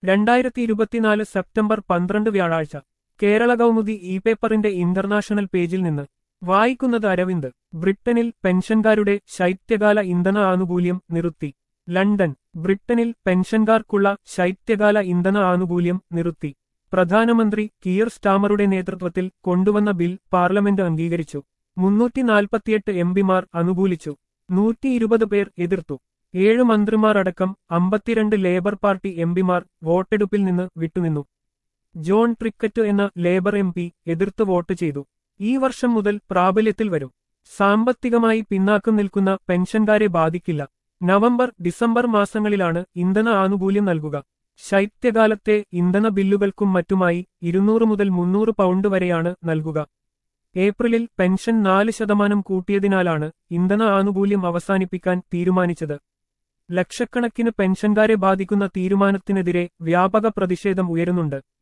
രണ്ടായിരത്തി ഇരുപത്തിനാല് സെപ്റ്റംബർ പന്ത്രണ്ട് വ്യാഴാഴ്ച കേരള കൗമുദി ഇ പേപ്പറിന്റെ ഇന്റർനാഷണൽ പേജിൽ നിന്ന് വായിക്കുന്നത് അരവിന്ദ് ബ്രിട്ടനിൽ പെൻഷൻകാരുടെ ശൈത്യകാല ഇന്ധന ആനുകൂല്യം നിർത്തി ലണ്ടൻ ബ്രിട്ടനിൽ പെൻഷൻകാർക്കുള്ള ശൈത്യകാല ഇന്ധന ആനുകൂല്യം നിർത്തി പ്രധാനമന്ത്രി കിയർ സ്റ്റാമറുടെ നേതൃത്വത്തിൽ കൊണ്ടുവന്ന ബിൽ പാർലമെന്റ് അംഗീകരിച്ചു മുന്നൂറ്റി നാൽപ്പത്തിയെട്ട് എംപിമാർ അനുകൂലിച്ചു നൂറ്റി ഇരുപത് പേർ എതിർത്തു ഏഴ് മന്ത്രിമാർ അടക്കം അമ്പത്തിരണ്ട് ലേബർ പാർട്ടി എംപിമാർ വോട്ടെടുപ്പിൽ നിന്ന് വിട്ടുനിന്നു ജോൺ ട്രിക്കറ്റ് എന്ന ലേബർ എം പി എതിർത്ത് വോട്ട് ചെയ്തു ഈ വർഷം മുതൽ പ്രാബല്യത്തിൽ വരും സാമ്പത്തികമായി പിന്നാക്കം നിൽക്കുന്ന പെൻഷൻകാരെ ബാധിക്കില്ല നവംബർ ഡിസംബർ മാസങ്ങളിലാണ് ഇന്ധന ആനുകൂല്യം നൽകുക ശൈത്യകാലത്തെ ഇന്ധന ബില്ലുകൾക്കും മറ്റുമായി ഇരുന്നൂറ് മുതൽ മുന്നൂറ് പൗണ്ട് വരെയാണ് നൽകുക ഏപ്രിലിൽ പെൻഷൻ നാല് ശതമാനം കൂട്ടിയതിനാലാണ് ഇന്ധന ആനുകൂല്യം അവസാനിപ്പിക്കാൻ തീരുമാനിച്ചത് ലക്ഷക്കണക്കിന് പെൻഷൻകാരെ ബാധിക്കുന്ന തീരുമാനത്തിനെതിരെ വ്യാപക പ്രതിഷേധം ഉയരുന്നുണ്ട്